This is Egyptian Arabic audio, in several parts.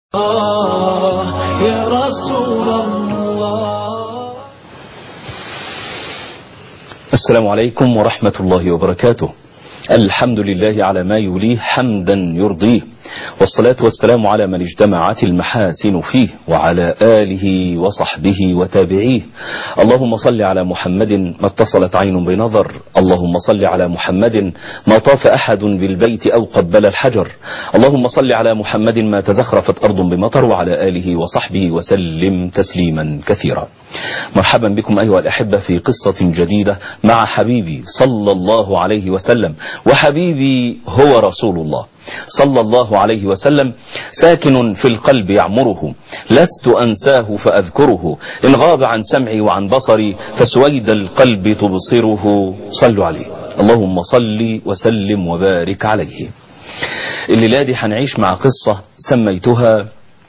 يا رسول الله السلام عليكم ورحمة الله وبركاته الحمد لله على ما يوليه حمدا يرضيه والصلاة والسلام على من اجتمعت المحاسن فيه وعلى آله وصحبه وتابعيه اللهم صل على محمد ما اتصلت عين بنظر اللهم صل على محمد ما طاف أحد بالبيت أو قبل الحجر اللهم صل على محمد ما تزخرفت أرض بمطر وعلى آله وصحبه وسلم تسليما كثيرا مرحبا بكم أيها الأحبة في قصة جديدة مع حبيبي صلى الله عليه وسلم وحبيبي هو رسول الله صلى الله عليه وسلم ساكن في القلب يعمره لست أنساه فأذكره إن غاب عن سمعي وعن بصري فسويد القلب تبصره صلوا عليه اللهم صل وسلم وبارك عليه الليلة دي هنعيش مع قصة سميتها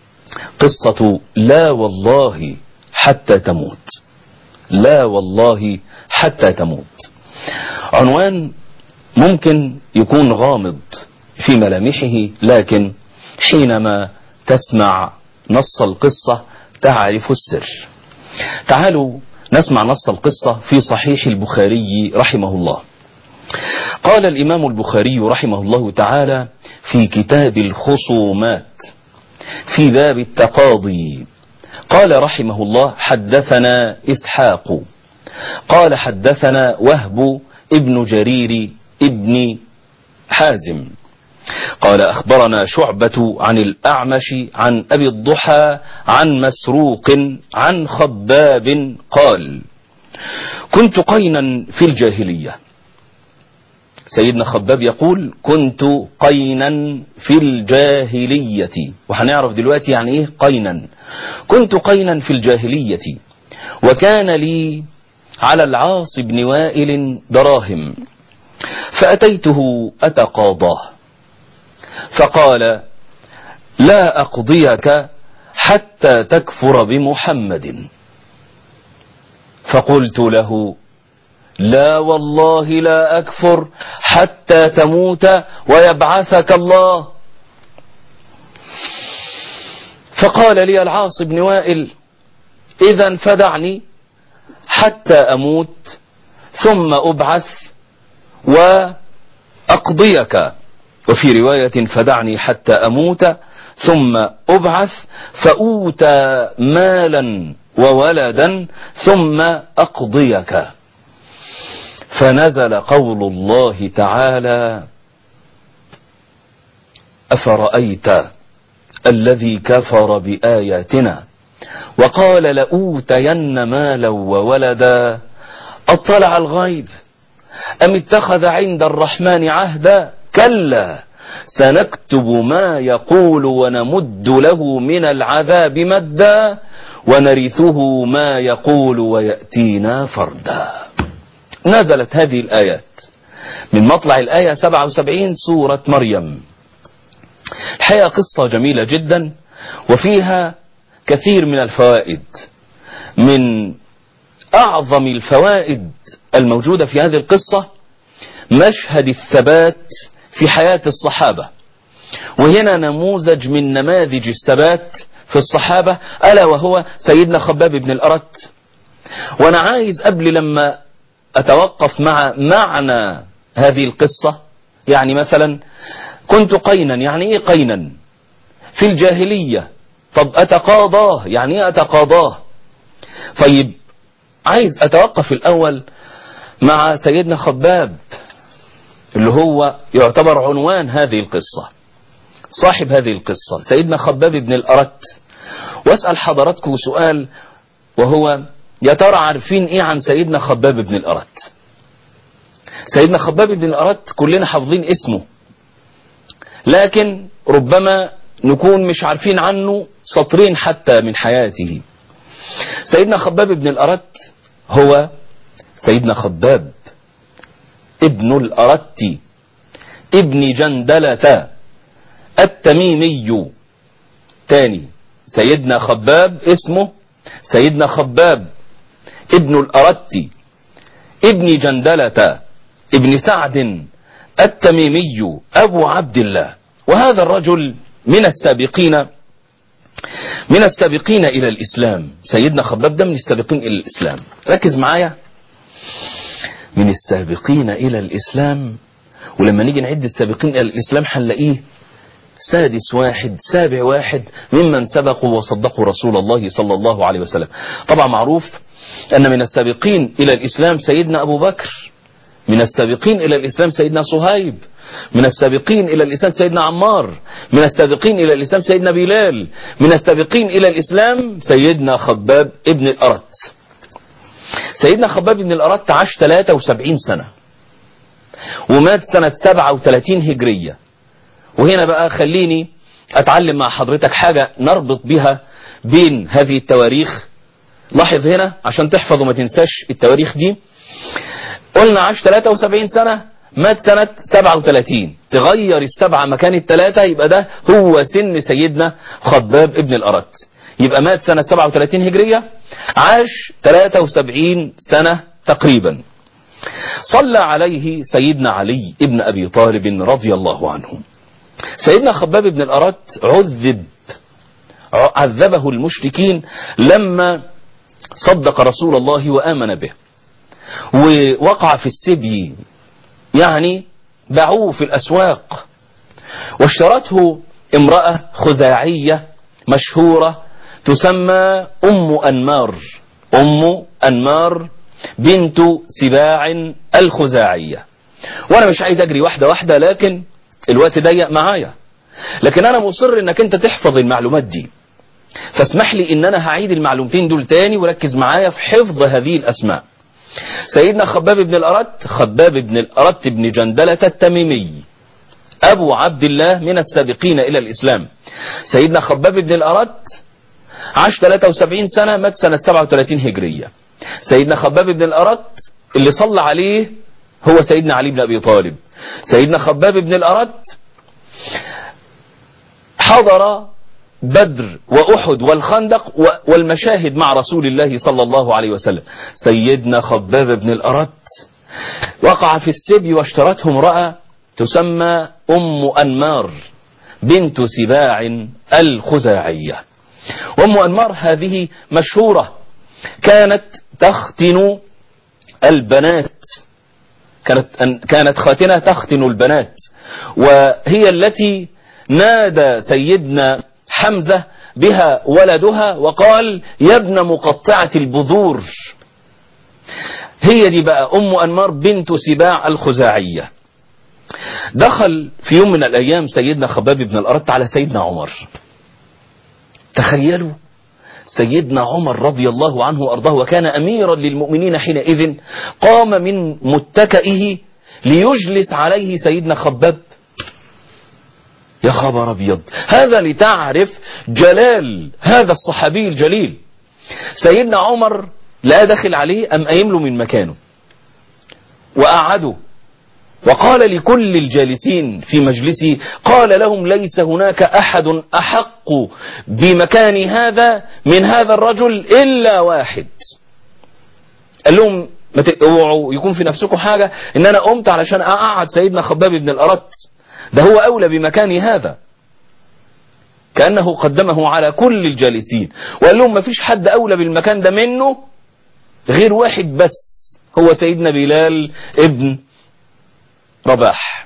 قصة لا والله حتى تموت لا والله حتى تموت عنوان ممكن يكون غامض في ملامحه لكن حينما تسمع نص القصة تعرف السر تعالوا نسمع نص القصة في صحيح البخاري رحمه الله قال الإمام البخاري رحمه الله تعالى في كتاب الخصومات في باب التقاضي قال رحمه الله حدثنا إسحاق قال حدثنا وهب ابن جرير ابن حازم قال أخبرنا شعبة عن الأعمش عن أبي الضحى عن مسروق عن خباب قال كنت قينا في الجاهلية سيدنا خباب يقول كنت قينا في الجاهلية وهنعرف دلوقتي يعني ايه قينا كنت قينا في الجاهلية وكان لي على العاص بن وائل دراهم فأتيته أتقاضاه فقال لا أقضيك حتى تكفر بمحمد فقلت له لا والله لا أكفر حتى تموت ويبعثك الله فقال لي العاص بن وائل إذا فدعني حتى أموت ثم أبعث وأقضيك وفي رواية فدعني حتى أموت ثم أبعث فأوتى مالا وولدا ثم أقضيك فنزل قول الله تعالى أفرأيت الذي كفر بآياتنا وقال لأوتين مالا وولدا أطلع الغيب أم اتخذ عند الرحمن عهدا كلا سنكتب ما يقول ونمد له من العذاب مدا ونرثه ما يقول ويأتينا فردا نزلت هذه الآيات من مطلع الآية 77 سورة مريم الحقيقة قصة جميلة جدا وفيها كثير من الفوائد من أعظم الفوائد الموجودة في هذه القصة مشهد الثبات في حياة الصحابة وهنا نموذج من نماذج الثبات في الصحابة ألا وهو سيدنا خباب بن الأرت وأنا عايز قبل لما أتوقف مع معنى هذه القصة يعني مثلا كنت قينا يعني إيه قينا في الجاهلية طب أتقاضاه يعني إيه أتقاضاه طيب عايز أتوقف الأول مع سيدنا خباب اللي هو يعتبر عنوان هذه القصة صاحب هذه القصة سيدنا خباب بن الأرت واسأل حضراتكم سؤال وهو يا ترى عارفين ايه عن سيدنا خباب بن الأرت سيدنا خباب بن الأرت كلنا حافظين اسمه لكن ربما نكون مش عارفين عنه سطرين حتى من حياته سيدنا خباب بن الأرت هو سيدنا خباب ابن الأرت ابن جندلة التميمي تاني سيدنا خباب اسمه سيدنا خباب ابن الأرت ابن جندلة ابن سعد التميمي أبو عبد الله وهذا الرجل من السابقين من السابقين إلى الإسلام سيدنا خباب ده من السابقين إلى الإسلام ركز معايا من السابقين إلى الإسلام ولما نيجي نعد السابقين إلى الإسلام هنلاقيه سادس واحد سابع واحد ممن سبقوا وصدقوا رسول الله صلى الله عليه وسلم طبعا معروف أن من السابقين إلى الإسلام سيدنا أبو بكر من السابقين إلى الإسلام سيدنا صهيب من السابقين إلى الإسلام سيدنا عمار من السابقين إلى الإسلام سيدنا بلال من السابقين إلى الإسلام سيدنا خباب ابن الأرت سيدنا خباب ابن الأرت عاش 73 سنة ومات سنة 37 هجرية وهنا بقى خليني أتعلم مع حضرتك حاجة نربط بها بين هذه التواريخ لاحظ هنا عشان تحفظ وما تنساش التواريخ دي قلنا عاش 73 سنة مات سنة 37 تغير السبعة مكان الثلاثة يبقى ده هو سن سيدنا خباب ابن الأرت يبقى مات سنة 37 هجرية عاش 73 سنة تقريبا صلى عليه سيدنا علي ابن أبي طالب رضي الله عنه سيدنا خباب بن الأرت عذب عذبه المشركين لما صدق رسول الله وآمن به ووقع في السبي يعني باعوه في الأسواق واشترته امرأة خزاعية مشهورة تسمى أم أنمار أم أنمار بنت سباع الخزاعية وأنا مش عايز أجري واحدة واحدة لكن الوقت ضيق معايا لكن أنا مصر إنك أنت تحفظ المعلومات دي فاسمح لي إن أنا هعيد المعلومتين دول تاني وركز معايا في حفظ هذه الأسماء سيدنا خباب بن الأرت خباب بن الأرت بن جندلة التميمي أبو عبد الله من السابقين إلى الإسلام سيدنا خباب بن الأرت عاش 73 سنة مات سنة 37 هجرية سيدنا خباب بن الأرت اللي صلى عليه هو سيدنا علي بن أبي طالب سيدنا خباب بن الأرت حضر بدر وأحد والخندق والمشاهد مع رسول الله صلى الله عليه وسلم سيدنا خباب بن الأرت وقع في السبي واشترته امرأة تسمى أم أنمار بنت سباع الخزاعية وأم أنمار هذه مشهورة كانت تختن البنات كانت كانت خاتنة تختن البنات وهي التي نادى سيدنا حمزة بها ولدها وقال يا ابن مقطعة البذور هي دي بقى أم أنمار بنت سباع الخزاعية دخل في يوم من الأيام سيدنا خباب بن الأرت على سيدنا عمر تخيلوا سيدنا عمر رضي الله عنه وأرضاه وكان أميرا للمؤمنين حينئذ قام من متكئه ليجلس عليه سيدنا خباب يا خبر أبيض هذا لتعرف جلال هذا الصحابي الجليل سيدنا عمر لا دخل عليه أم قايم له من مكانه وقعده وقال لكل الجالسين في مجلسه قال لهم ليس هناك أحد أحق بمكان هذا من هذا الرجل إلا واحد قال لهم ما اوعوا يكون في نفسكم حاجة ان انا قمت علشان اقعد سيدنا خباب بن الارت ده هو اولى بمكان هذا كأنه قدمه على كل الجالسين وقال لهم ما فيش حد اولى بالمكان ده منه غير واحد بس هو سيدنا بلال ابن رباح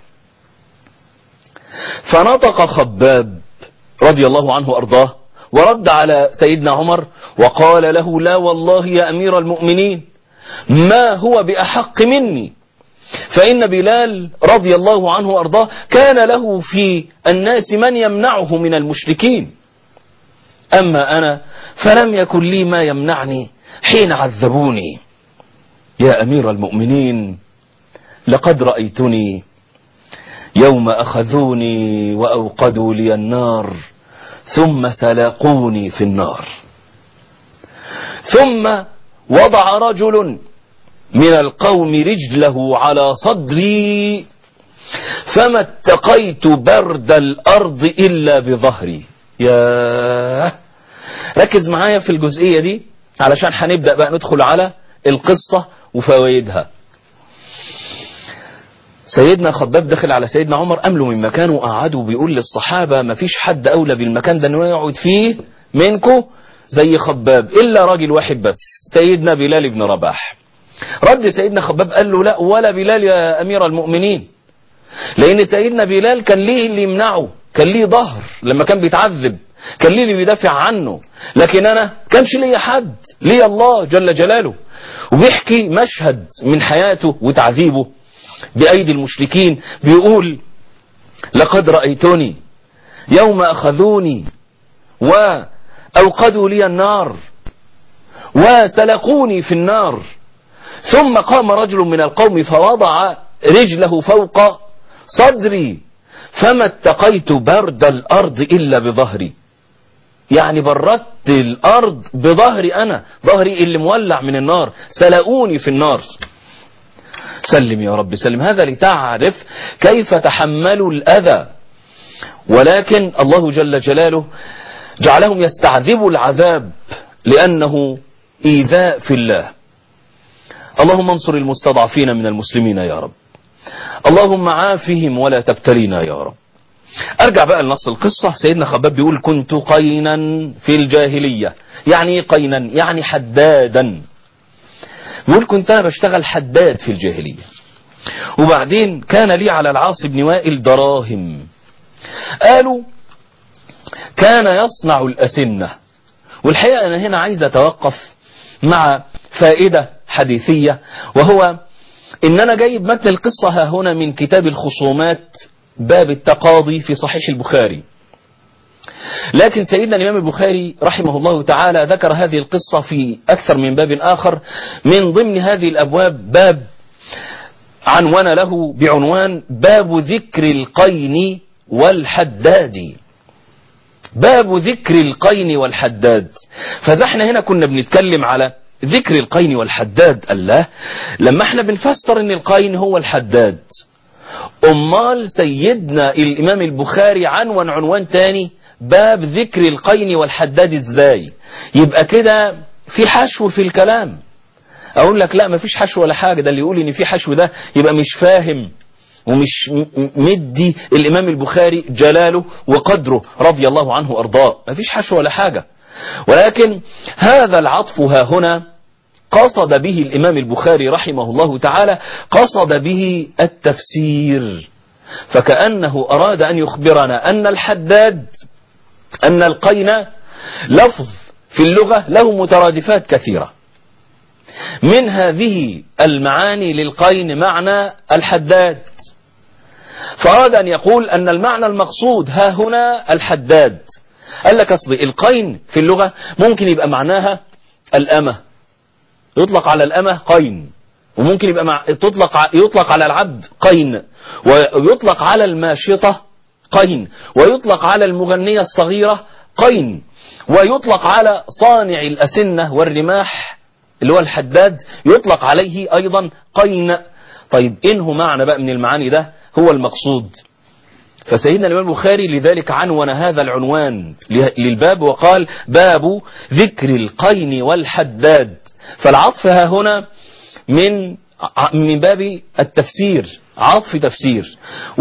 فنطق خباب رضي الله عنه أرضاه ورد على سيدنا عمر وقال له لا والله يا أمير المؤمنين ما هو بأحق مني فإن بلال رضي الله عنه وأرضاه كان له في الناس من يمنعه من المشركين أما أنا فلم يكن لي ما يمنعني حين عذبوني يا أمير المؤمنين لقد رأيتني يوم أخذوني وأوقدوا لي النار ثم سلاقوني في النار ثم وضع رجل من القوم رجله على صدري فما اتقيت برد الأرض إلا بظهري يا ركز معايا في الجزئية دي علشان هنبدأ بقى ندخل على القصة وفوائدها سيدنا خباب دخل على سيدنا عمر أمله من مكانه وقعده وبيقول للصحابة ما فيش حد أولى بالمكان ده انه يقعد فيه منكم زي خباب إلا راجل واحد بس سيدنا بلال بن رباح رد سيدنا خباب قال له لا ولا بلال يا أمير المؤمنين لأن سيدنا بلال كان ليه اللي يمنعه كان ليه ظهر لما كان بيتعذب كان ليه اللي بيدافع عنه لكن أنا كانش ليا حد ليا الله جل جلاله وبيحكي مشهد من حياته وتعذيبه بأيدي المشركين بيقول لقد رأيتني يوم أخذوني وأوقدوا لي النار وسلقوني في النار ثم قام رجل من القوم فوضع رجله فوق صدري فما اتقيت برد الأرض إلا بظهري يعني بردت الأرض بظهري أنا ظهري اللي مولع من النار سلقوني في النار سلم يا رب سلم هذا لتعرف كيف تحملوا الأذى ولكن الله جل جلاله جعلهم يستعذبوا العذاب لأنه إيذاء في الله اللهم انصر المستضعفين من المسلمين يا رب اللهم عافهم ولا تبتلينا يا رب ارجع بقى لنص القصة سيدنا خباب بيقول كنت قينا في الجاهلية يعني ايه قينا يعني حدادا بيقول كنت انا بشتغل حداد في الجاهلية وبعدين كان لي على العاص بن وائل دراهم قالوا كان يصنع الأسنة والحقيقة أنا هنا عايز أتوقف مع فائدة حديثية وهو إن أنا جايب متن القصة ها هنا من كتاب الخصومات باب التقاضي في صحيح البخاري لكن سيدنا الإمام البخاري رحمه الله تعالى ذكر هذه القصة في أكثر من باب آخر من ضمن هذه الأبواب باب عنوان له بعنوان باب ذكر القين والحداد باب ذكر القين والحداد فزحنا هنا كنا بنتكلم على ذكر القين والحداد الله لما احنا بنفسر ان القين هو الحداد امال سيدنا الامام البخاري عنوان عنوان تاني باب ذكر القين والحداد ازاي يبقى كده في حشو في الكلام اقول لك لا مفيش حشو ولا حاجة ده اللي يقول ان في حشو ده يبقى مش فاهم ومش مدي الامام البخاري جلاله وقدره رضي الله عنه وارضاه مفيش حشو ولا حاجة ولكن هذا العطف ها هنا قصد به الإمام البخاري رحمه الله تعالى قصد به التفسير فكأنه أراد أن يخبرنا أن الحداد أن القين لفظ في اللغة له مترادفات كثيرة من هذه المعاني للقين معنى الحداد فأراد أن يقول أن المعنى المقصود ها هنا الحداد قال لك أصل القين في اللغة ممكن يبقى معناها الأمة يطلق على الأمة قين وممكن يبقى مع... تطلق يطلق على العبد قين ويطلق على الماشطة قين ويطلق على المغنية الصغيرة قين ويطلق على صانع الأسنة والرماح اللي هو الحداد يطلق عليه أيضا قين طيب إنه معنى بقى من المعاني ده هو المقصود فسيدنا الإمام البخاري لذلك عنون هذا العنوان للباب وقال باب ذكر القين والحداد فالعطف ها هنا من من باب التفسير عطف تفسير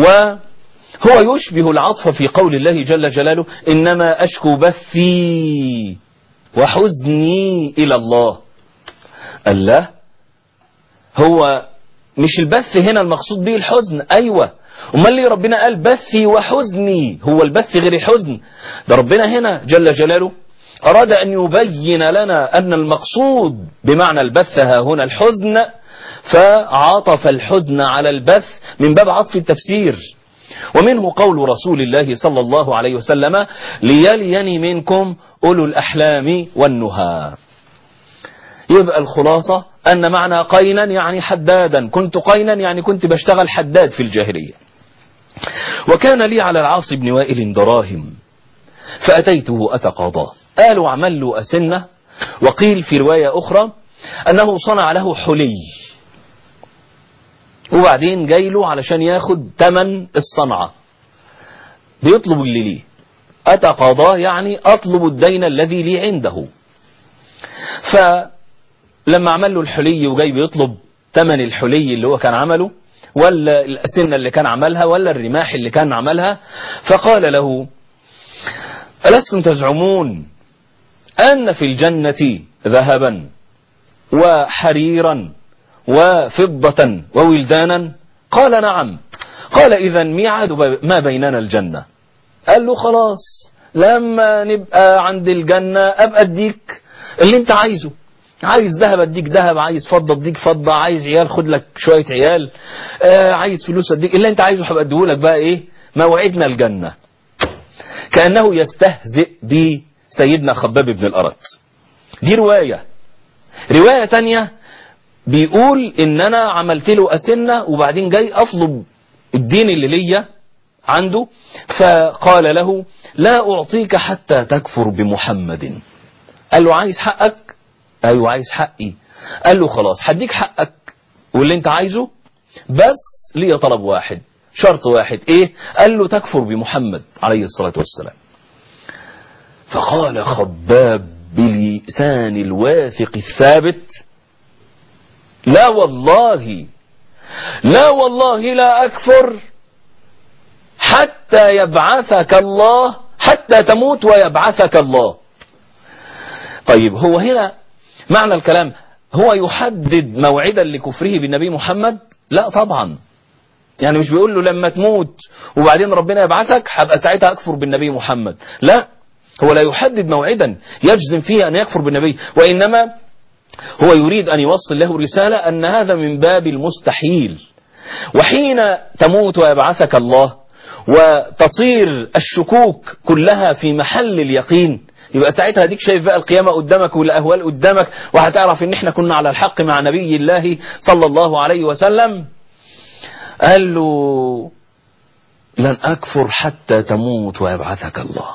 وهو يشبه العطف في قول الله جل جلاله إنما أشكو بثي وحزني إلى الله الله هو مش البث هنا المقصود به الحزن أيوة امال ليه ربنا قال بثي وحزني هو البث غير الحزن ده ربنا هنا جل جلاله أراد أن يبين لنا أن المقصود بمعنى البث ها هنا الحزن فعطف الحزن على البث من باب عطف التفسير ومنه قول رسول الله صلى الله عليه وسلم ليليني منكم أولو الأحلام والنهى يبقى الخلاصة أن معنى قينا يعني حدادا كنت قينا يعني كنت بشتغل حداد في الجاهلية وكان لي على العاص بن وائل دراهم فأتيته أتقاضاه قالوا عمل له أسنة وقيل في رواية أخرى أنه صنع له حلي وبعدين جاي له علشان ياخد تمن الصنعة بيطلب اللي ليه أتقاضاه يعني أطلب الدين الذي لي عنده فلما عمل له الحلي وجاي بيطلب تمن الحلي اللي هو كان عمله ولا الأسنة اللي كان عملها ولا الرماح اللي كان عملها فقال له ألستم تزعمون أن في الجنة ذهبا وحريرا وفضة وولدانا قال نعم قال إذا ميعاد ما بيننا الجنة قال له خلاص لما نبقى عند الجنة أبقى أديك اللي انت عايزه عايز ذهب اديك ذهب عايز فضة اديك فضة عايز عيال خد لك شوية عيال آه عايز فلوس اديك اللي انت عايزه هبقى اديهولك بقى ايه موعدنا الجنة كأنه يستهزئ بسيدنا خباب بن الأرت دي رواية رواية تانية بيقول ان انا عملت له اسنة وبعدين جاي اطلب الدين اللي ليا عنده فقال له لا اعطيك حتى تكفر بمحمد قال له عايز حقك ايوه عايز حقي قال له خلاص هديك حقك واللي انت عايزه بس ليا طلب واحد شرط واحد ايه قال له تكفر بمحمد عليه الصلاة والسلام فقال خباب بلسان الواثق الثابت لا والله لا والله لا أكفر حتى يبعثك الله حتى تموت ويبعثك الله طيب هو هنا معنى الكلام هو يحدد موعدا لكفره بالنبي محمد لا طبعا يعني مش بيقول له لما تموت وبعدين ربنا يبعثك هبقى ساعتها اكفر بالنبي محمد لا هو لا يحدد موعدا يجزم فيه ان يكفر بالنبي وانما هو يريد ان يوصل له رسالة ان هذا من باب المستحيل وحين تموت ويبعثك الله وتصير الشكوك كلها في محل اليقين يبقى ساعتها هديك شايف بقى القيامة قدامك والأهوال قدامك وهتعرف ان احنا كنا على الحق مع نبي الله صلى الله عليه وسلم قال له لن أكفر حتى تموت ويبعثك الله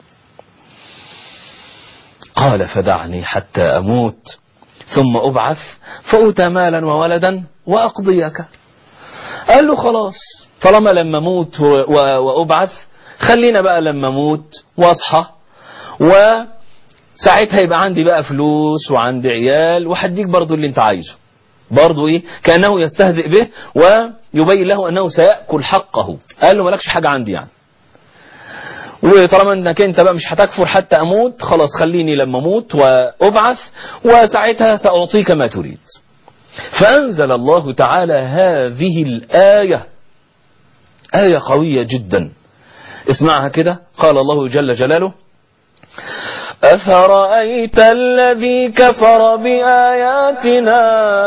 قال فدعني حتى أموت ثم أبعث فأوتى مالا وولدا وأقضيك قال له خلاص طالما لما أموت وأبعث خلينا بقى لما أموت وأصحى وساعتها يبقى عندي بقى فلوس وعندي عيال وهديك برضو اللي انت عايزه برضو ايه كأنه يستهزئ به ويبين له أنه سيأكل حقه قال له مالكش حاجة عندي يعني وطالما انك انت بقى مش هتكفر حتى اموت خلاص خليني لما اموت وابعث وساعتها ساعطيك ما تريد فانزل الله تعالى هذه الايه ايه قويه جدا اسمعها كده قال الله جل جلاله أفرأيت الذي كفر بآياتنا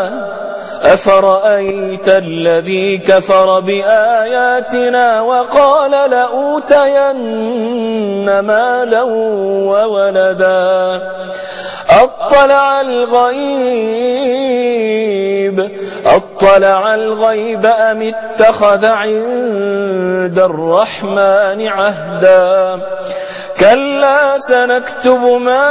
أفرأيت الذي كفر بآياتنا وقال لأوتين مالا وولدا أطلع الغيب أطلع الغيب أم اتخذ عند الرحمن عهدا كلا سنكتب ما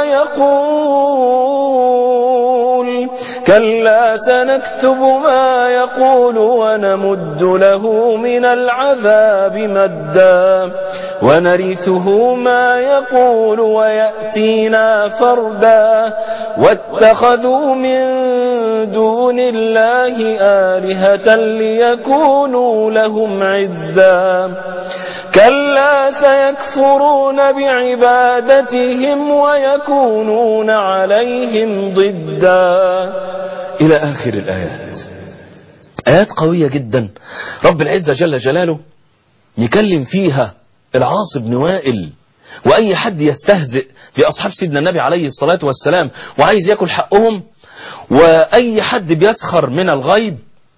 يقول كلا سنكتب ما يقول ونمد له من العذاب مدا ونرثه ما يقول ويأتينا فردا واتخذوا من دون الله آلهة ليكونوا لهم عزا كلا سيكفرون بعبادتهم ويكونون عليهم ضدا إلى آخر الآيات آيات قوية جدا رب العزة جل جلاله يكلم فيها العاص بن وائل وأي حد يستهزئ بأصحاب سيدنا النبي عليه الصلاة والسلام وعايز يأكل حقهم وأي حد بيسخر من الغيب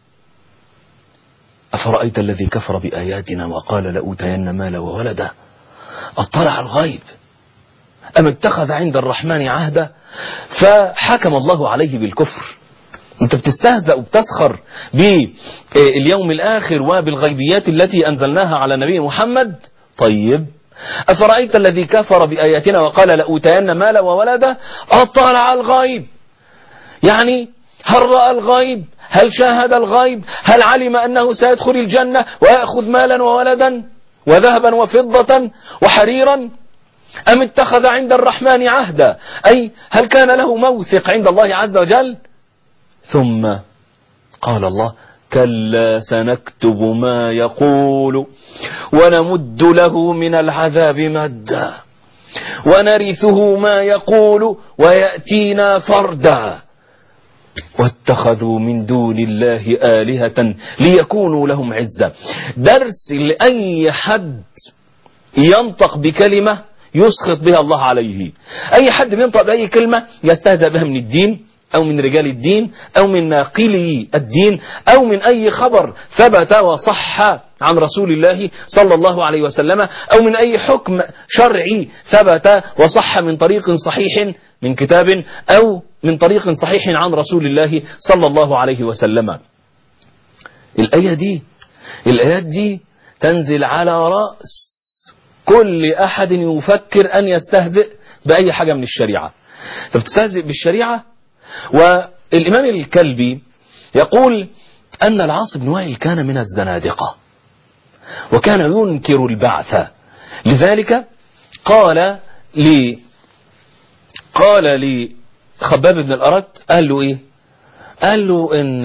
أفرأيت الذي كفر بآياتنا وقال لأوتين مال وولدا أطلع الغيب أم اتخذ عند الرحمن عهدا فحكم الله عليه بالكفر انت بتستهزأ وبتسخر باليوم الآخر وبالغيبيات التي أنزلناها على نبي محمد طيب أفرأيت الذي كفر بآياتنا وقال لأوتين مال وولدا أطلع الغيب يعني هل رأى الغيب هل شاهد الغيب هل علم أنه سيدخل الجنة ويأخذ مالا وولدا وذهبا وفضة وحريرا أم اتخذ عند الرحمن عهدا أي هل كان له موثق عند الله عز وجل ثم قال الله كلا سنكتب ما يقول ونمد له من العذاب مدا ونرثه ما يقول ويأتينا فردا واتخذوا من دون الله آلهة ليكونوا لهم عزا درس لأي حد ينطق بكلمة يسخط بها الله عليه أي حد بينطق بأي كلمة يستهزأ بها من الدين أو من رجال الدين أو من ناقلي الدين أو من أي خبر ثبت وصح عن رسول الله صلى الله عليه وسلم أو من أي حكم شرعي ثبت وصح من طريق صحيح من كتاب أو من طريق صحيح عن رسول الله صلى الله عليه وسلم الآية دي الآيات دي تنزل على رأس كل أحد يفكر أن يستهزئ بأي حاجة من الشريعة فبتستهزئ بالشريعة والإمام الكلبي يقول أن العاص بن وائل كان من الزنادقة وكان ينكر البعث لذلك قال لي قال لي خباب بن الأرت قال له إيه قال له إن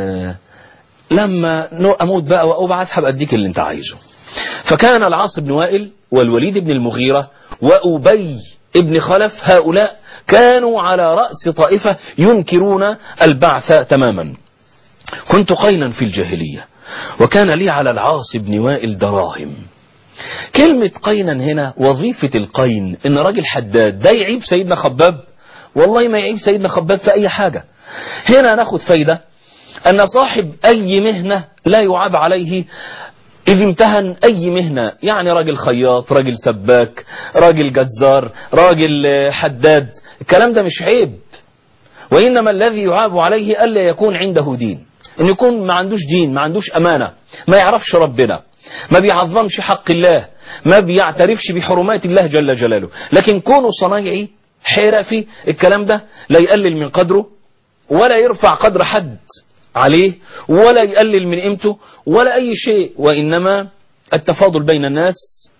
لما أموت بقى وأبعث هبقى أديك اللي أنت عايزه فكان العاص بن وائل والوليد بن المغيرة وأبي ابن خلف هؤلاء كانوا على رأس طائفة ينكرون البعث تماما كنت قينا في الجاهلية وكان لي على العاص بن وائل دراهم كلمة قينا هنا وظيفة القين ان راجل حداد ده يعيب سيدنا خباب والله ما يعيب سيدنا خباب في اي حاجة هنا ناخد فايدة ان صاحب اي مهنة لا يعاب عليه إذ امتهن أي مهنة يعني راجل خياط راجل سباك راجل جزار راجل حداد الكلام ده مش عيب وإنما الذي يعاب عليه ألا يكون عنده دين أن يكون ما عندوش دين ما عندوش أمانة ما يعرفش ربنا ما بيعظمش حق الله ما بيعترفش بحرمات الله جل جلاله لكن كونه صنايعي حرفي الكلام ده لا يقلل من قدره ولا يرفع قدر حد عليه ولا يقلل من قيمته ولا أي شيء وإنما التفاضل بين الناس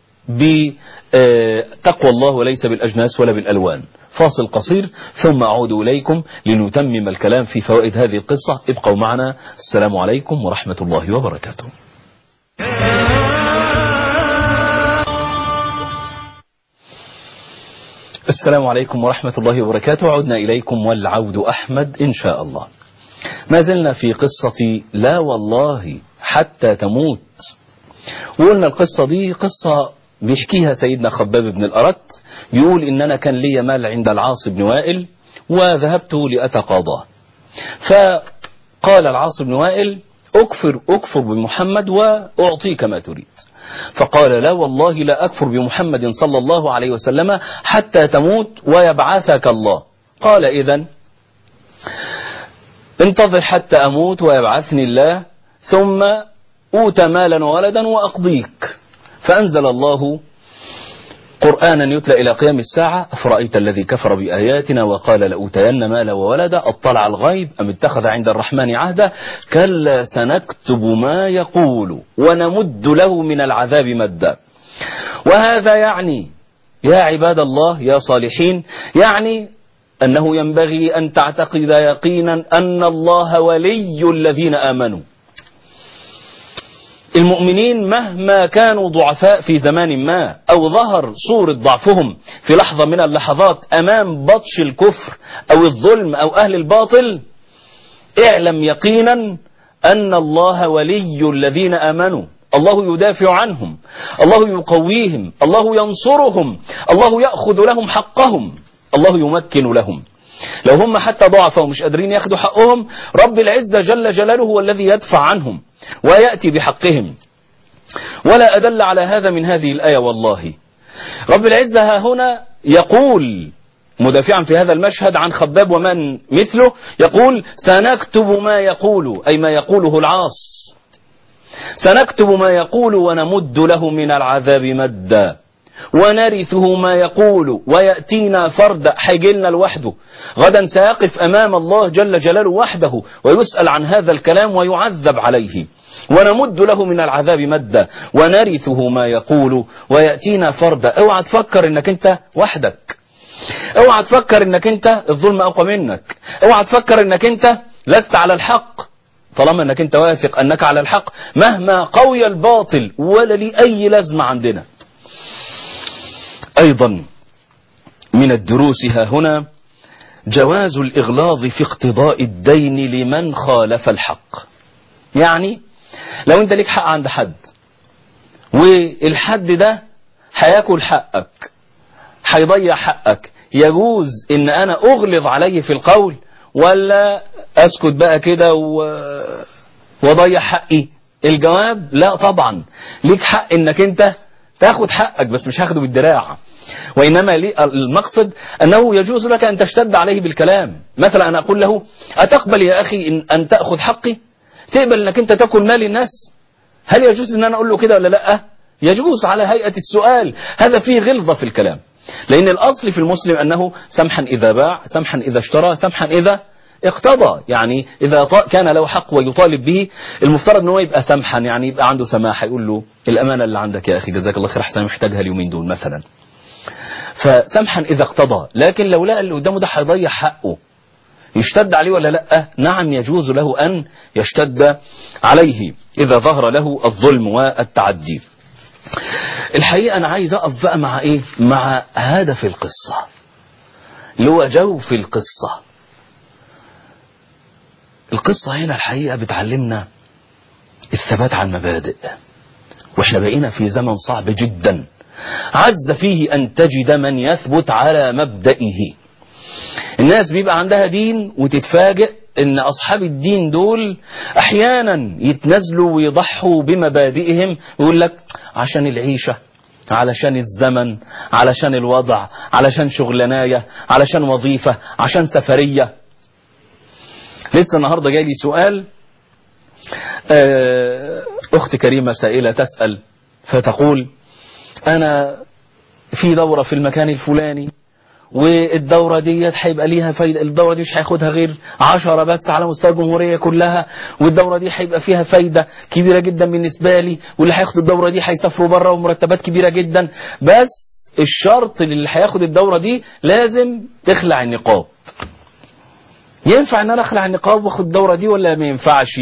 بتقوى الله وليس بالأجناس ولا بالألوان فاصل قصير ثم أعود إليكم لنتمم الكلام في فوائد هذه القصة ابقوا معنا السلام عليكم ورحمة الله وبركاته السلام عليكم ورحمة الله وبركاته عدنا إليكم والعود أحمد إن شاء الله ما زلنا في قصة لا والله حتى تموت وقلنا القصة دي قصة بيحكيها سيدنا خباب بن الأرت يقول إن أنا كان لي مال عند العاص بن وائل وذهبت لأتقاضاه فقال العاص بن وائل أكفر أكفر بمحمد وأعطيك ما تريد فقال لا والله لا أكفر بمحمد صلى الله عليه وسلم حتى تموت ويبعثك الله قال إذا انتظر حتى أموت ويبعثني الله ثم أوت مالا وولدا وأقضيك فأنزل الله قرآنا يتلى إلى قيام الساعة أفرأيت الذي كفر بآياتنا وقال لأوتين مالا وولدا أطلع الغيب أم اتخذ عند الرحمن عهدا كلا سنكتب ما يقول ونمد له من العذاب مدا وهذا يعني يا عباد الله يا صالحين يعني أنه ينبغي أن تعتقد يقينا أن الله ولي الذين آمنوا المؤمنين مهما كانوا ضعفاء في زمان ما أو ظهر صورة ضعفهم في لحظة من اللحظات أمام بطش الكفر أو الظلم أو أهل الباطل اعلم يقينا أن الله ولي الذين آمنوا الله يدافع عنهم الله يقويهم الله ينصرهم الله يأخذ لهم حقهم الله يمكن لهم لو هم حتى ضعفوا ومش قادرين ياخدوا حقهم رب العزة جل جلاله هو الذي يدفع عنهم ويأتي بحقهم ولا أدل على هذا من هذه الآية والله رب العزة ها هنا يقول مدافعا في هذا المشهد عن خباب ومن مثله يقول سنكتب ما يقول أي ما يقوله العاص سنكتب ما يقول ونمد له من العذاب مدا ونرثه ما يقول ويأتينا فردا حيجلنا لوحده غدا سيقف أمام الله جل جلاله وحده ويسأل عن هذا الكلام ويعذب عليه ونمد له من العذاب مدا ونرثه ما يقول ويأتينا فردا اوعى تفكر انك انت وحدك اوعى تفكر انك انت الظلم اقوى منك اوعى تفكر انك انت لست على الحق طالما انك انت واثق انك على الحق مهما قوي الباطل ولا لي اي لازمة عندنا ايضا من الدروس ها هنا جواز الإغلاظ في اقتضاء الدين لمن خالف الحق يعني لو انت ليك حق عند حد والحد ده هياكل حقك هيضيع حقك يجوز ان انا اغلظ عليه في القول ولا اسكت بقى كده و... واضيع حقي الجواب لا طبعا ليك حق انك انت تاخد حقك بس مش هاخده بالدراع وإنما المقصد أنه يجوز لك أن تشتد عليه بالكلام مثلا أنا أقول له أتقبل يا أخي إن, أن تأخذ حقي تقبل أنك أنت تأكل مال الناس هل يجوز أن أنا أقول له كده ولا لا يجوز على هيئة السؤال هذا فيه غلظة في الكلام لأن الأصل في المسلم أنه سمحا إذا باع سمحا إذا اشترى سمحا إذا اقتضى يعني إذا كان له حق ويطالب به المفترض أنه يبقى سمحا يعني يبقى عنده سماحة يقول له الأمانة اللي عندك يا أخي جزاك الله خير أحسن محتاجها اليومين دول مثلا فسمحا إذا اقتضى لكن لو لقى اللي قدامه ده هيضيع حقه يشتد عليه ولا لا نعم يجوز له أن يشتد عليه إذا ظهر له الظلم والتعدي الحقيقة أنا عايز أقف بقى مع إيه مع هدف القصة اللي هو جوف القصة القصة هنا الحقيقة بتعلمنا الثبات على المبادئ واحنا بقينا في زمن صعب جدا عز فيه أن تجد من يثبت على مبدئه الناس بيبقى عندها دين وتتفاجئ ان اصحاب الدين دول احيانا يتنازلوا ويضحوا بمبادئهم ويقول لك عشان العيشة علشان الزمن علشان الوضع علشان شغلناية علشان وظيفة عشان سفرية لسه النهاردة جاي لي سؤال اخت كريمة سائلة تسأل فتقول انا في دورة في المكان الفلاني والدورة ديت هيبقى ليها فايدة الدورة دي مش هياخدها غير عشرة بس على مستوى الجمهورية كلها والدورة دي هيبقى فيها فايدة كبيرة جدا بالنسبة لي واللي هياخدوا الدورة دي هيسافروا بره ومرتبات كبيرة جدا بس الشرط اللي هياخد الدورة دي لازم تخلع النقاب ينفع ان انا اخلع النقاب واخد الدورة دي ولا ما ينفعش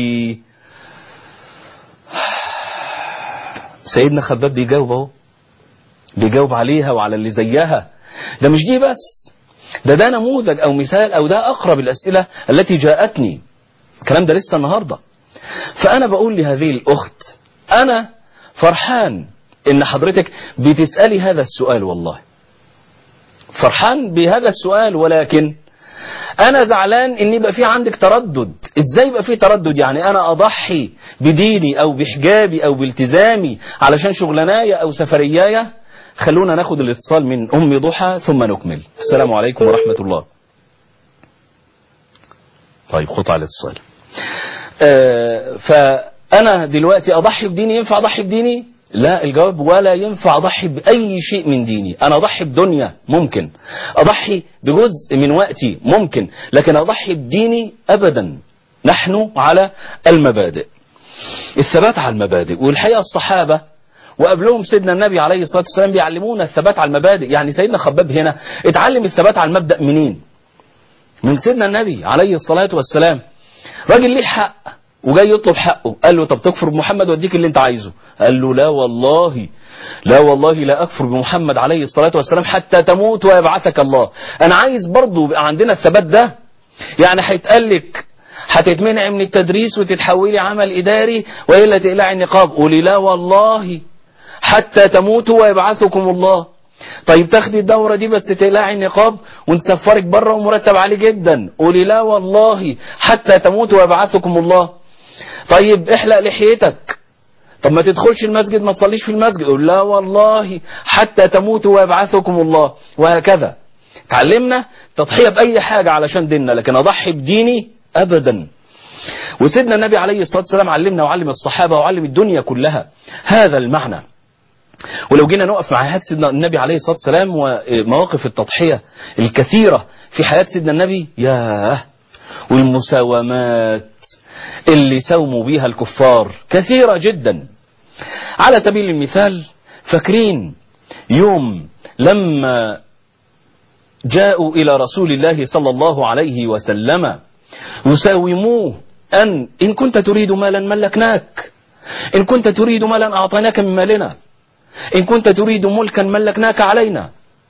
سيدنا خباب بيجاوب اهو بيجاوب عليها وعلى اللي زيها ده مش دي بس ده ده نموذج او مثال او ده اقرب الاسئلة التي جاءتني الكلام ده لسه النهاردة فانا بقول لهذه الاخت انا فرحان ان حضرتك بتسألي هذا السؤال والله فرحان بهذا السؤال ولكن انا زعلان ان يبقى في عندك تردد ازاي يبقى في تردد يعني انا اضحي بديني او بحجابي او بالتزامي علشان شغلانايا او سفريايا خلونا ناخد الاتصال من ام ضحى ثم نكمل السلام عليكم ورحمة الله طيب قطع الاتصال آه فانا دلوقتي اضحي بديني ينفع اضحي بديني لا الجواب ولا ينفع أضحي بأي شيء من ديني أنا أضحي بدنيا ممكن أضحي بجزء من وقتي ممكن لكن أضحي بديني أبدا نحن على المبادئ الثبات على المبادئ والحقيقة الصحابة وقبلهم سيدنا النبي عليه الصلاة والسلام بيعلمونا الثبات على المبادئ يعني سيدنا خباب هنا اتعلم الثبات على المبدأ منين من سيدنا النبي عليه الصلاة والسلام راجل ليه حق وجاي يطلب حقه قال له طب تكفر بمحمد واديك اللي انت عايزه قال له لا والله لا والله لا أكفر بمحمد عليه الصلاة والسلام حتى تموت ويبعثك الله أنا عايز برضو يبقى عندنا الثبات ده يعني هيتقال لك هتتمنع من التدريس وتتحولي عمل إداري وإلا تقلعي النقاب قولي لا والله حتى تموتوا ويبعثكم الله طيب تاخدي الدورة دي بس تقلعي النقاب ونسفرك بره ومرتب عالي جدا قولي لا والله حتى تموتوا ويبعثكم الله طيب احلق لحيتك طب ما تدخلش المسجد ما تصليش في المسجد قول لا والله حتى تموتوا ويبعثكم الله وهكذا تعلمنا تضحية بأي حاجة علشان ديننا لكن أضحي بديني أبدا وسيدنا النبي عليه الصلاة والسلام علمنا وعلم الصحابة وعلم الدنيا كلها هذا المعنى ولو جينا نقف مع حياة سيدنا النبي عليه الصلاة والسلام ومواقف التضحية الكثيرة في حياة سيدنا النبي ياه والمساومات اللي سوموا بيها الكفار كثيرة جدا على سبيل المثال فاكرين يوم لما جاءوا إلى رسول الله صلى الله عليه وسلم يساوموه أن إن كنت تريد مالا ملكناك إن كنت تريد مالا أعطيناك من مالنا إن كنت تريد ملكا ملكناك علينا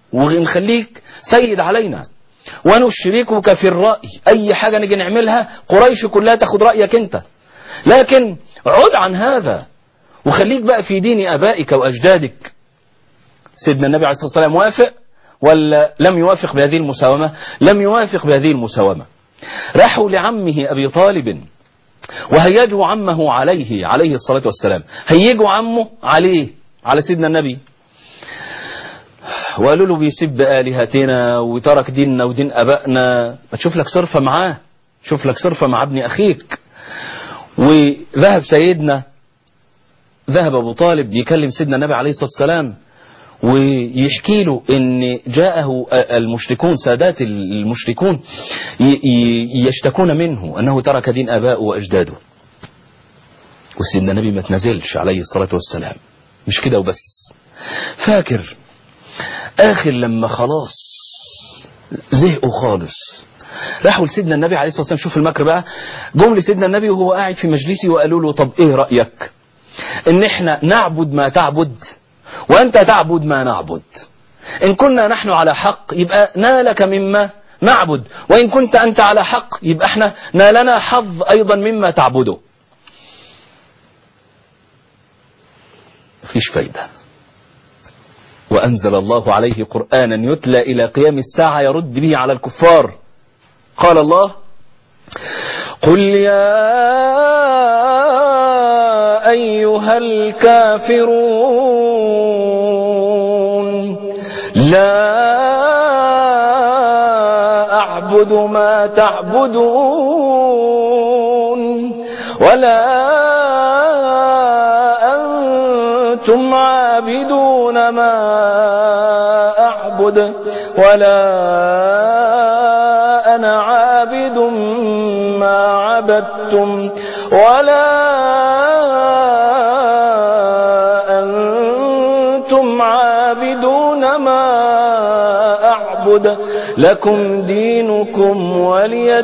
ونخليك سيد علينا ونشركك في الرأي أي حاجة نيجي نعملها قريش كلها تاخد رأيك أنت لكن عد عن هذا وخليك بقى في دين أبائك وأجدادك سيدنا النبي عليه الصلاة والسلام وافق ولا لم يوافق بهذه المساومة لم يوافق بهذه المساومة راحوا لعمه أبي طالب وهيجوا عمه عليه عليه الصلاة والسلام هيجوا عمه عليه على سيدنا النبي وقالوا له بيسب آلهتنا وترك ديننا ودين أبائنا ما تشوف لك صرفة معاه شوف لك صرفة مع ابن أخيك وذهب سيدنا ذهب أبو طالب يكلم سيدنا النبي عليه الصلاة والسلام ويحكي له ان جاءه المشركون سادات المشركون يشتكون منه انه ترك دين ابائه واجداده وسيدنا النبي ما تنزلش عليه الصلاة والسلام مش كده وبس فاكر اخر لما خلاص زهقوا خالص راحوا لسيدنا النبي عليه الصلاة والسلام شوف المكر بقى جم لسيدنا النبي وهو قاعد في مجلسي وقالوا له طب ايه رأيك ان احنا نعبد ما تعبد وأنت تعبد ما نعبد إن كنا نحن على حق يبقى نالك مما نعبد وإن كنت أنت على حق يبقى احنا نالنا حظ أيضا مما تعبده مفيش فايدة وأنزل الله عليه قرآنا يتلى إلى قيام الساعة يرد به على الكفار قال الله قل يا أيها الكافرون لا أعبد ما تعبدون ولا أنتم عابدون ما أعبد ولا أنا عابد ما عبدتم ولا أنتم عابدون ما أعبد لكم دينكم ولي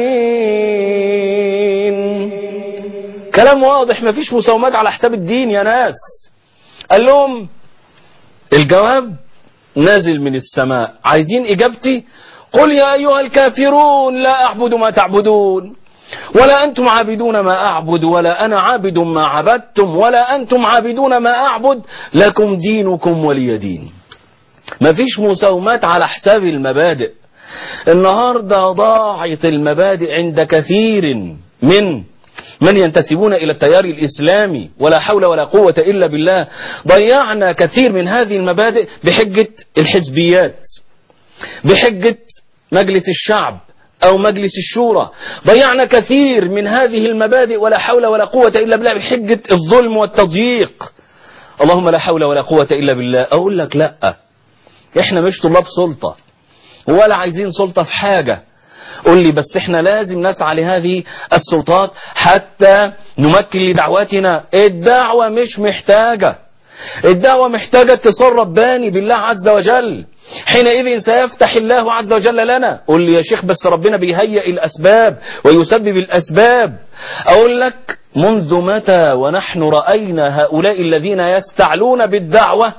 دين كلام واضح مفيش مساومات على حساب الدين يا ناس قال لهم الجواب نازل من السماء عايزين إجابتي قل يا أيها الكافرون لا أعبد ما تعبدون ولا أنتم عابدون ما أعبد ولا أنا عابد ما عبدتم ولا أنتم عابدون ما أعبد لكم دينكم ولي دين مفيش مساومات على حساب المبادئ النهاردة ضاعت المبادئ عند كثير من من ينتسبون إلى التيار الإسلامي ولا حول ولا قوة إلا بالله ضيعنا كثير من هذه المبادئ بحجة الحزبيات بحجة مجلس الشعب أو مجلس الشورى ضيعنا كثير من هذه المبادئ ولا حول ولا قوة إلا بالله بحجة الظلم والتضييق اللهم لا حول ولا قوة إلا بالله أقول لك لا إحنا مش طلاب سلطة ولا عايزين سلطة في حاجة قل لي بس احنا لازم نسعى لهذه السلطات حتى نمكن لدعوتنا الدعوة مش محتاجة الدعوة محتاجة اتصال رباني بالله عز وجل حينئذ سيفتح الله عز وجل لنا قل لي يا شيخ بس ربنا بيهيئ الأسباب ويسبب الأسباب أقول لك منذ متى ونحن رأينا هؤلاء الذين يستعلون بالدعوة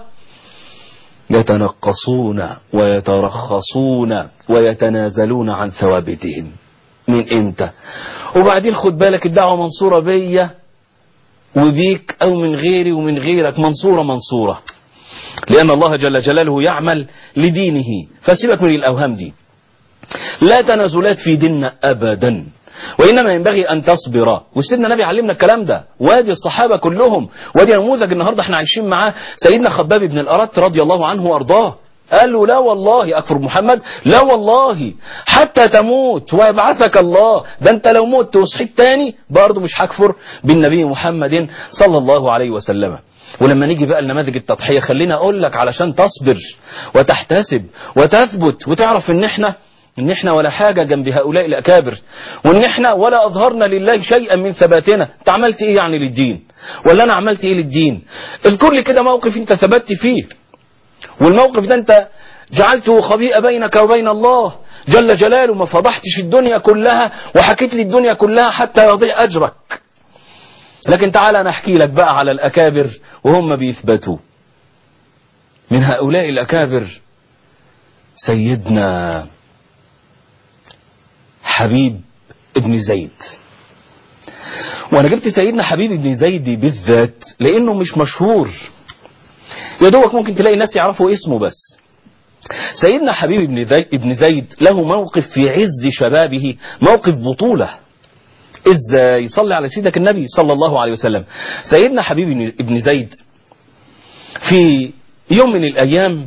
يتنقصون ويترخصون ويتنازلون عن ثوابتهم من امتى وبعدين خد بالك الدعوة منصورة بيا وبيك او من غيري ومن غيرك منصورة منصورة لان الله جل جلاله يعمل لدينه فسيبك من الاوهام دي لا تنازلات في ديننا ابدا وإنما ينبغي أن تصبر وسيدنا النبي علمنا الكلام ده وادي الصحابة كلهم وادي نموذج النهاردة احنا عايشين معاه سيدنا خباب بن الأرت رضي الله عنه وأرضاه قال له لا والله أكفر محمد لا والله حتى تموت ويبعثك الله ده انت لو مت وصحيت تاني برضه مش هكفر بالنبي محمد صلى الله عليه وسلم ولما نيجي بقى لنماذج التضحية خلينا أقول لك علشان تصبر وتحتسب وتثبت وتعرف ان احنا ان احنا ولا حاجة جنب هؤلاء الأكابر وان احنا ولا أظهرنا لله شيئا من ثباتنا انت عملت ايه يعني للدين ولا انا عملت ايه للدين الكل كده موقف انت ثبت فيه والموقف ده انت جعلته خبيئة بينك وبين الله جل جلاله ما فضحتش الدنيا كلها وحكيت لي الدنيا كلها حتى يضيع أجرك لكن تعالى نحكي لك بقى على الأكابر وهم بيثبتوا من هؤلاء الأكابر سيدنا حبيب ابن زيد وانا جبت سيدنا حبيب ابن زيد بالذات لانه مش مشهور يا دوبك ممكن تلاقي ناس يعرفوا اسمه بس سيدنا حبيب ابن زيد, ابن زيد له موقف في عز شبابه موقف بطولة ازاي صلي على سيدك النبي صلى الله عليه وسلم سيدنا حبيب ابن زيد في يوم من الايام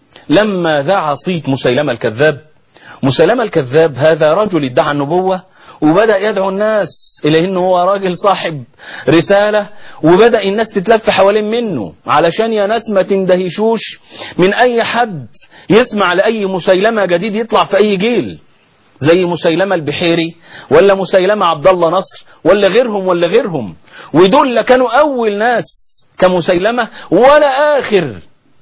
لما ذاع صيت مسيلمة الكذاب مسيلمة الكذاب هذا رجل ادعى النبوة وبدأ يدعو الناس إلى أنه هو راجل صاحب رسالة وبدأ الناس تتلف حوالين منه علشان يا ناس ما تندهشوش من أي حد يسمع لأي مسيلمة جديد يطلع في أي جيل زي مسيلمة البحيري ولا مسيلمة عبد الله نصر ولا غيرهم ولا غيرهم ودول لا كانوا أول ناس كمسيلمة ولا آخر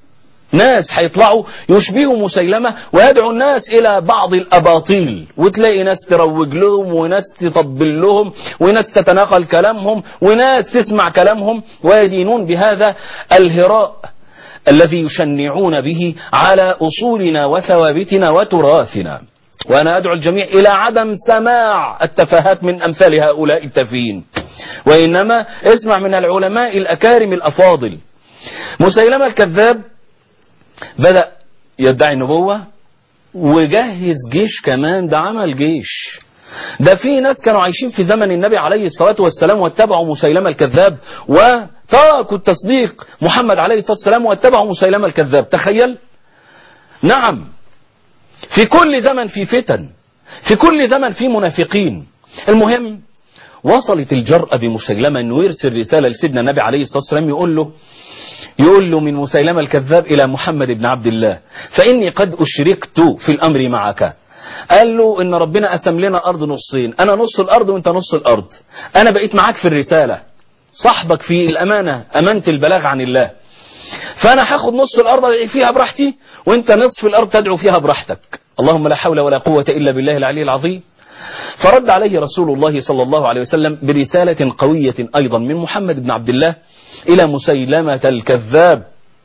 ناس هيطلعوا يشبهوا مسيلمة ويدعو الناس إلى بعض الأباطيل وتلاقي ناس تروج لهم وناس تطبل لهم وناس تتناقل كلامهم وناس تسمع كلامهم ويدينون بهذا الهراء الذي يشنعون به على أصولنا وثوابتنا وتراثنا وأنا أدعو الجميع إلى عدم سماع التفاهات من أمثال هؤلاء التافهين وإنما اسمع من العلماء الأكارم الأفاضل مسيلمة الكذاب بدأ يدعي النبوة وجهز جيش كمان ده عمل جيش ده في ناس كانوا عايشين في زمن النبي عليه الصلاة والسلام واتبعوا مسيلمة الكذاب وتركوا التصديق محمد عليه الصلاة والسلام واتبعوا مسيلمة الكذاب تخيل نعم في كل زمن في فتن في كل زمن في منافقين المهم وصلت الجرأة بمسيلمة انه يرسل رسالة لسيدنا النبي عليه الصلاة والسلام يقول له يقول له من مسيلمة الكذاب إلى محمد بن عبد الله فإني قد أشركت في الأمر معك قال له إن ربنا قسم لنا أرض نصين أنا نص الأرض وإنت نص الأرض أنا بقيت معاك في الرسالة صاحبك في الأمانة أمانة البلاغ عن الله فأنا هاخد نص الأرض أدعي فيها براحتي وإنت نصف الأرض تدعو فيها براحتك اللهم لا حول ولا قوة إلا بالله العلي العظيم فرد عليه رسول الله صلى الله عليه وسلم برسالة قوية أيضا من محمد بن عبد الله إلى مسيلمة الكذاب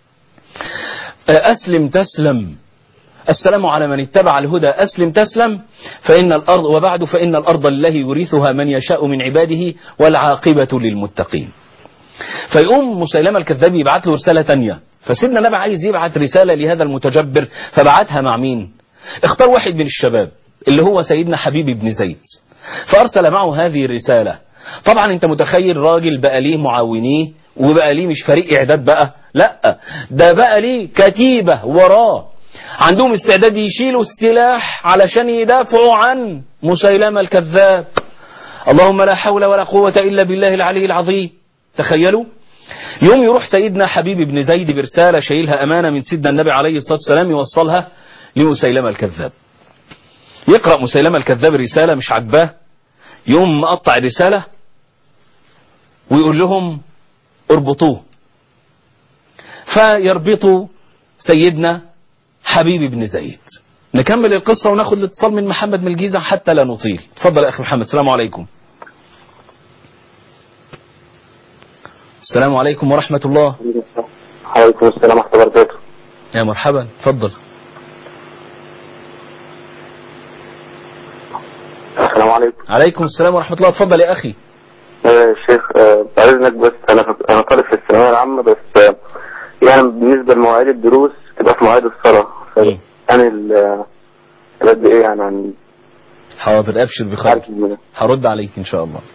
أسلم تسلم السلام على من اتبع الهدى أسلم تسلم فإن الأرض وبعد فإن الأرض الله يورثها من يشاء من عباده والعاقبة للمتقين فيقوم مسيلمة الكذاب يبعت له رسالة تانية فسيدنا النبي عايز يبعت رسالة لهذا المتجبر فبعتها مع مين اختار واحد من الشباب اللي هو سيدنا حبيب بن زيد فأرسل معه هذه الرسالة طبعا انت متخيل راجل بقى ليه معاونيه وبقى ليه مش فريق اعداد بقى لا ده بقى ليه كتيبة وراه عندهم استعداد يشيلوا السلاح علشان يدافعوا عن مسيلمة الكذاب اللهم لا حول ولا قوة إلا بالله العلي العظيم تخيلوا يوم يروح سيدنا حبيب بن زيد برسالة شايلها أمانة من سيدنا النبي عليه الصلاة والسلام يوصلها لمسيلمة الكذاب يقرأ مسيلمة الكذاب رسالة مش عجباه يوم مقطع الرسالة ويقول لهم اربطوه فيربطوا سيدنا حبيب بن زيد نكمل القصة وناخد الاتصال من محمد من الجيزة حتى لا نطيل تفضل يا أخي محمد السلام عليكم السلام عليكم ورحمة الله عليكم السلام ورحمة الله وبركاته يا مرحبا تفضل السلام عليكم عليكم السلام ورحمة الله تفضل يا أخي آه شيخ آه بعد اذنك بس انا انا طالب في الثانويه العامه بس آه يعني بالنسبه لمواعيد الدروس تبقى في مواعيد الصلاه ف- مم. يعني ال- قد ايه يعني عن حاضر أبشر بخير عارف المدى. هرد عليك إن شاء الله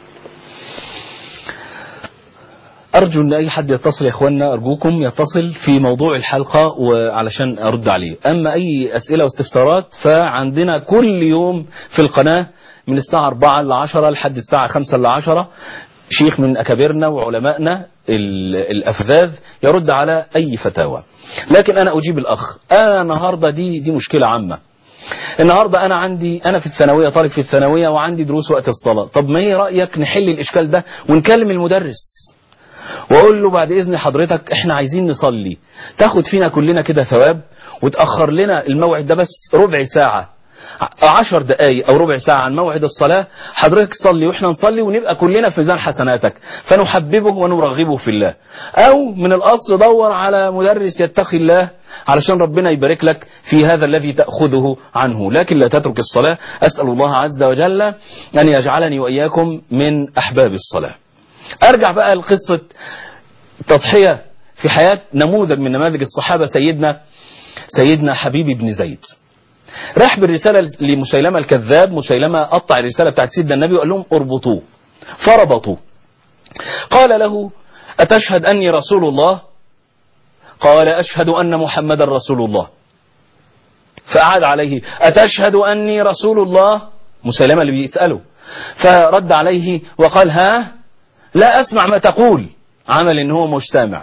أرجو أن أي حد يتصل يا إخواننا أرجوكم يتصل في موضوع الحلقة وعلشان أرد عليه أما أي أسئلة واستفسارات فعندنا كل يوم في القناة من الساعة 4 ل 10 لحد الساعة 5 ل 10 شيخ من أكابرنا وعلمائنا ال- الأفذاذ يرد على أي فتاوى لكن أنا أجيب الأخ أنا النهاردة دي دي مشكلة عامة النهاردة أنا عندي أنا في الثانوية طالب في الثانوية وعندي دروس وقت الصلاة طب ما إيه رأيك نحل الإشكال ده ونكلم المدرس واقول له بعد اذن حضرتك احنا عايزين نصلي تاخد فينا كلنا كده ثواب وتاخر لنا الموعد ده بس ربع ساعه عشر دقايق أو ربع ساعة عن موعد الصلاة حضرتك تصلي وإحنا نصلي ونبقى كلنا في ميزان حسناتك فنحببه ونرغبه في الله أو من الأصل دور على مدرس يتقي الله علشان ربنا يبارك لك في هذا الذي تأخذه عنه لكن لا تترك الصلاة أسأل الله عز وجل أن يجعلني وإياكم من أحباب الصلاة أرجع بقى لقصة تضحية في حياة نموذج من نماذج الصحابة سيدنا سيدنا حبيب بن زيد راح بالرسالة لمسيلمة الكذاب مسيلمة قطع الرسالة بتاعت سيدنا النبي وقال لهم اربطوه فربطوا قال له أتشهد أني رسول الله قال أشهد أن محمد رسول الله فأعاد عليه أتشهد أني رسول الله مسيلمة اللي بيسأله فرد عليه وقال ها لا أسمع ما تقول عمل إن هو مش سامع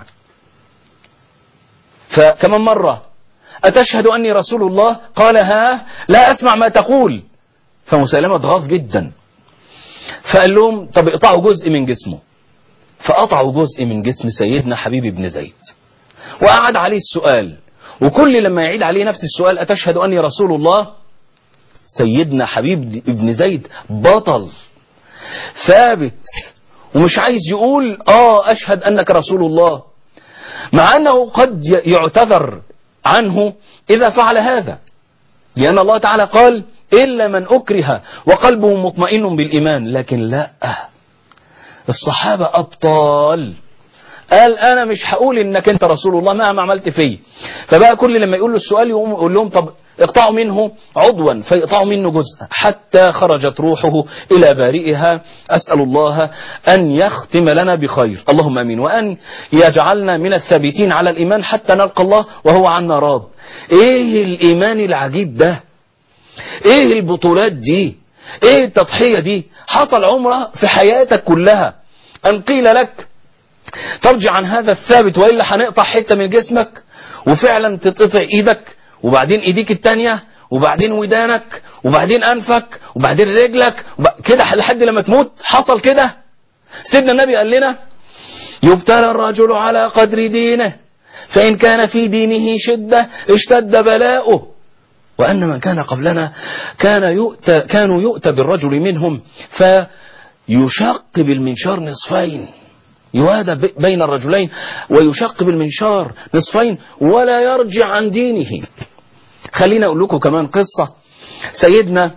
فكمان مرة أتشهد أني رسول الله قال ها لا أسمع ما تقول فمسيلمة ضغط جدا فقال لهم طب اقطعوا جزء من جسمه فقطعوا جزء من جسم سيدنا حبيب بن زيد وقعد عليه السؤال وكل لما يعيد عليه نفس السؤال أتشهد أني رسول الله سيدنا حبيب بن زيد بطل ثابت ومش عايز يقول آه أشهد أنك رسول الله مع أنه قد يعتذر عنه إذا فعل هذا لأن الله تعالى قال إلا من أكره وقلبه مطمئن بالإيمان لكن لا الصحابة أبطال قال أنا مش هقول إنك أنت رسول الله مهما عملت فيه فبقى كل لما يقول له السؤال يقوم يقول لهم طب اقطعوا منه عضوا فيقطعوا منه جزء حتى خرجت روحه إلى بارئها أسأل الله أن يختم لنا بخير اللهم أمين وأن يجعلنا من الثابتين على الإيمان حتى نلقى الله وهو عنا راض إيه الإيمان العجيب ده إيه البطولات دي إيه التضحية دي حصل عمره في حياتك كلها أن قيل لك ترجع عن هذا الثابت وإلا هنقطع حتة من جسمك وفعلا تتقطع إيدك وبعدين ايديك التانية وبعدين ودانك وبعدين انفك وبعدين رجلك وب... كده لحد لما تموت حصل كده سيدنا النبي قال لنا يبتلى الرجل على قدر دينه فإن كان في دينه شدة اشتد بلاؤه وأن من كان قبلنا كان يؤتى كانوا يؤتى بالرجل منهم فيشق بالمنشار نصفين يوادى بين الرجلين ويشق بالمنشار نصفين ولا يرجع عن دينه خلينا أقول لكم كمان قصة سيدنا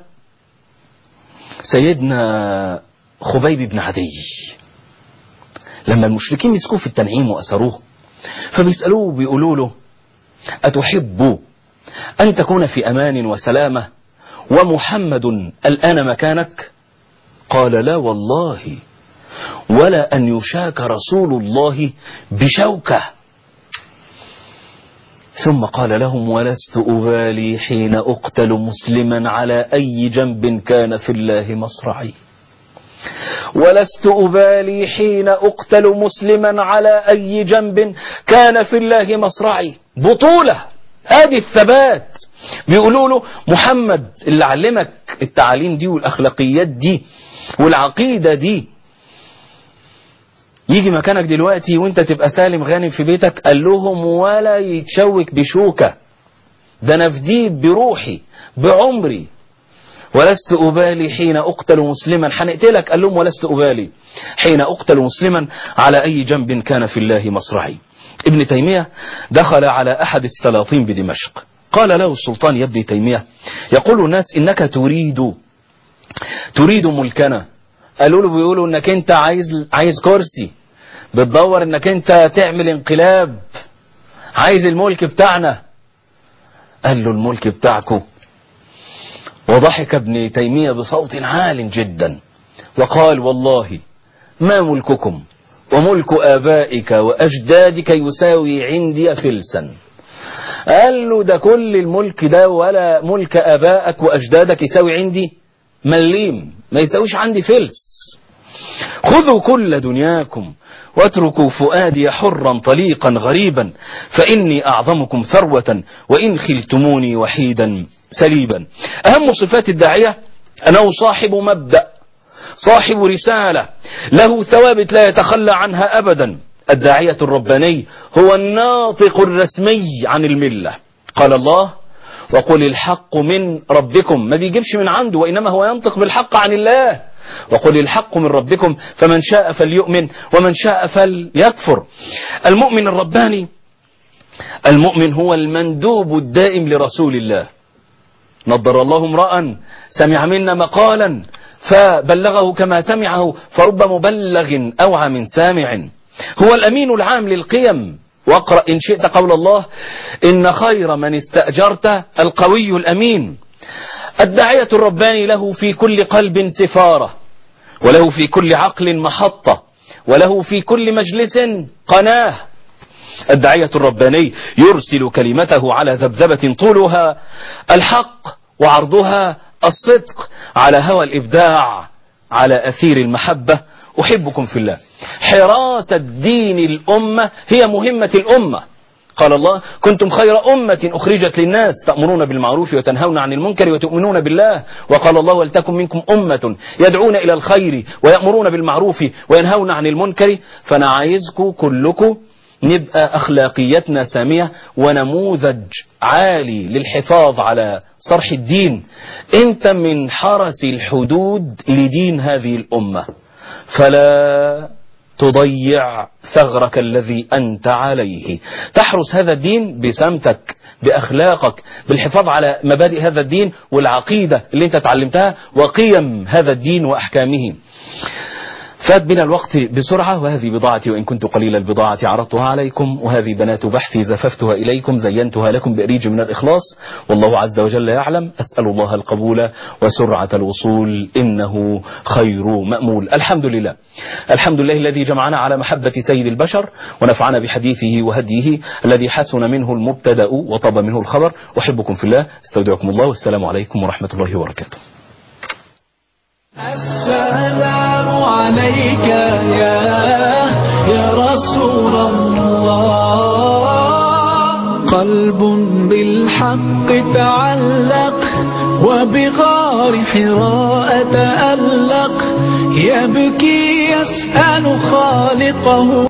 سيدنا خبيب بن عدي لما المشركين مسكوه في التنعيم وأسروه فبيسألوه بيقولوا له أتحب أن تكون في أمان وسلامة ومحمد الآن مكانك قال لا والله ولا أن يشاك رسول الله بشوكة ثم قال لهم ولست أبالي حين أقتل مسلما على أي جنب كان في الله مصرعي ولست أبالي حين أقتل مسلما على أي جنب كان في الله مصرعي بطولة هذه الثبات بيقولوا له محمد اللي علمك التعاليم دي والأخلاقيات دي والعقيدة دي يجي مكانك دلوقتي وانت تبقى سالم غانم في بيتك قال لهم ولا يتشوك بشوكة ده انا فديه بروحي بعمري ولست أبالي حين أقتل مسلما حنقتلك قال لهم ولست أبالي حين أقتل مسلما على أي جنب كان في الله مصرعي ابن تيمية دخل على أحد السلاطين بدمشق قال له السلطان يا ابن تيمية يقول الناس إنك تريد تريد ملكنا قالوا له بيقولوا انك انت عايز عايز كرسي بتدور انك انت تعمل انقلاب عايز الملك بتاعنا قال له الملك بتاعكم وضحك ابن تيمية بصوت عال جدا وقال والله ما ملككم وملك آبائك وأجدادك يساوي عندي فلسا قال له ده كل الملك ده ولا ملك آبائك وأجدادك يساوي عندي مليم ما يساويش عندي فلس خذوا كل دنياكم واتركوا فؤادي حرا طليقا غريبا فإني أعظمكم ثروة وإن خلتموني وحيدا سليبا أهم صفات الداعية أنه صاحب مبدأ صاحب رسالة له ثوابت لا يتخلى عنها أبدا الداعية الرباني هو الناطق الرسمي عن الملة قال الله وقل الحق من ربكم ما بيجيبش من عنده وإنما هو ينطق بالحق عن الله وقل الحق من ربكم فمن شاء فليؤمن ومن شاء فليكفر المؤمن الرباني المؤمن هو المندوب الدائم لرسول الله نضر الله امرأ سمع منا مقالا فبلغه كما سمعه فرب مبلغ أوعى من سامع هو الأمين العام للقيم واقرأ إن شئت قول الله إن خير من استأجرت القوي الأمين الداعية الرباني له في كل قلب سفارة وله في كل عقل محطة وله في كل مجلس قناه الداعية الرباني يرسل كلمته على ذبذبة طولها الحق وعرضها الصدق على هوى الإبداع على أثير المحبة أحبكم في الله حراسة دين الأمة هي مهمة الأمة قال الله كنتم خير أمة أخرجت للناس تأمرون بالمعروف وتنهون عن المنكر وتؤمنون بالله وقال الله ولتكن منكم أمة يدعون إلى الخير ويأمرون بالمعروف وينهون عن المنكر فأنا عايزكم كلكم نبقى أخلاقيتنا سامية ونموذج عالي للحفاظ على صرح الدين انت من حرس الحدود لدين هذه الأمة فلا تضيع ثغرك الذي أنت عليه تحرس هذا الدين بسمتك بأخلاقك بالحفاظ على مبادئ هذا الدين والعقيدة اللي انت تعلمتها وقيم هذا الدين وأحكامه فات بنا الوقت بسرعة وهذه بضاعتي وإن كنت قليل البضاعة عرضتها عليكم وهذه بنات بحثي زففتها إليكم زينتها لكم بأريج من الإخلاص والله عز وجل يعلم أسأل الله القبول وسرعة الوصول إنه خير مأمول الحمد لله الحمد لله الذي جمعنا على محبة سيد البشر ونفعنا بحديثه وهديه الذي حسن منه المبتدأ وطاب منه الخبر أحبكم في الله استودعكم الله والسلام عليكم ورحمة الله وبركاته السلام عليك يا يا رسول الله قلب بالحق تعلق وبغار حراء تألق يبكي يسأل خالقه